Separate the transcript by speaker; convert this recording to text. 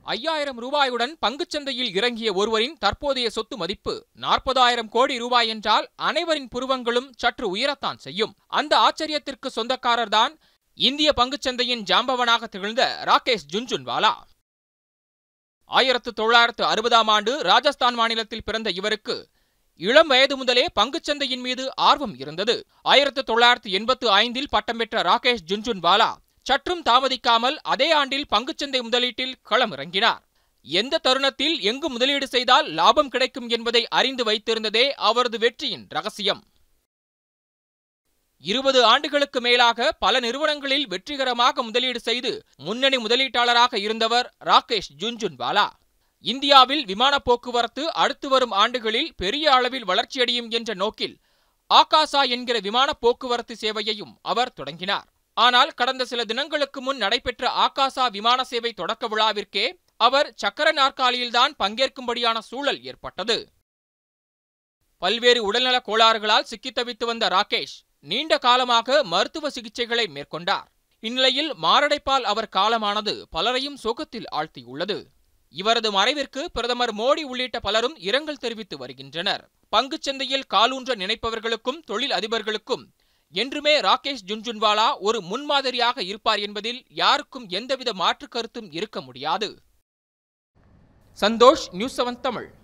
Speaker 1: ஐயாயிரம் ரூபாயுடன் பங்குச்சந்தையில் இறங்கிய ஒருவரின் தற்போதைய சொத்து மதிப்பு நாற்பதாயிரம் கோடி ரூபாய் என்றால் அனைவரின் புருவங்களும் சற்று உயரத்தான் செய்யும் அந்த ஆச்சரியத்திற்கு சொந்தக்காரர்தான் இந்திய பங்குச்சந்தையின் ஜாம்பவனாக திகழ்ந்த ராகேஷ் ஜுன்ஜுன்வாலா ஆயிரத்து தொள்ளாயிரத்து அறுபதாம் ஆண்டு ராஜஸ்தான் மாநிலத்தில் பிறந்த இவருக்கு இளம் வயது முதலே பங்குச்சந்தையின் மீது ஆர்வம் இருந்தது ஆயிரத்து தொள்ளாயிரத்து எண்பத்து ஐந்தில் பட்டம் பெற்ற ராகேஷ் ஜுன்ஜுன்வாலா சற்றும் தாமதிக்காமல் அதே ஆண்டில் பங்குச்சந்தை முதலீட்டில் களமிறங்கினார் எந்த தருணத்தில் எங்கு முதலீடு செய்தால் லாபம் கிடைக்கும் என்பதை அறிந்து வைத்திருந்ததே அவரது வெற்றியின் ரகசியம் இருபது ஆண்டுகளுக்கு மேலாக பல நிறுவனங்களில் வெற்றிகரமாக முதலீடு செய்து முன்னணி முதலீட்டாளராக இருந்தவர் ராகேஷ் ஜுன்ஜுன்வாலா இந்தியாவில் விமான போக்குவரத்து அடுத்து வரும் ஆண்டுகளில் பெரிய அளவில் வளர்ச்சியடையும் என்ற நோக்கில் ஆகாசா என்கிற விமான போக்குவரத்து சேவையையும் அவர் தொடங்கினார் ஆனால் கடந்த சில தினங்களுக்கு முன் நடைபெற்ற ஆகாசா விமான சேவை தொடக்க விழாவிற்கே அவர் சக்கர நாற்காலியில்தான் பங்கேற்கும்படியான சூழல் ஏற்பட்டது பல்வேறு உடல்நலக் கோளாறுகளால் சிக்கித் தவித்து வந்த ராகேஷ் நீண்ட காலமாக மருத்துவ சிகிச்சைகளை மேற்கொண்டார் இந்நிலையில் மாரடைப்பால் அவர் காலமானது பலரையும் சோகத்தில் ஆழ்த்தியுள்ளது இவரது மறைவிற்கு பிரதமர் மோடி உள்ளிட்ட பலரும் இரங்கல் தெரிவித்து வருகின்றனர் பங்குச்சந்தையில் காலூன்ற நினைப்பவர்களுக்கும் தொழில் அதிபர்களுக்கும் என்றுமே ராகேஷ் ஜுன்ஜுன்வாலா ஒரு முன்மாதிரியாக இருப்பார் என்பதில் யாருக்கும் எந்தவித மாற்று கருத்தும் இருக்க முடியாது சந்தோஷ் நியூஸ் செவன் தமிழ்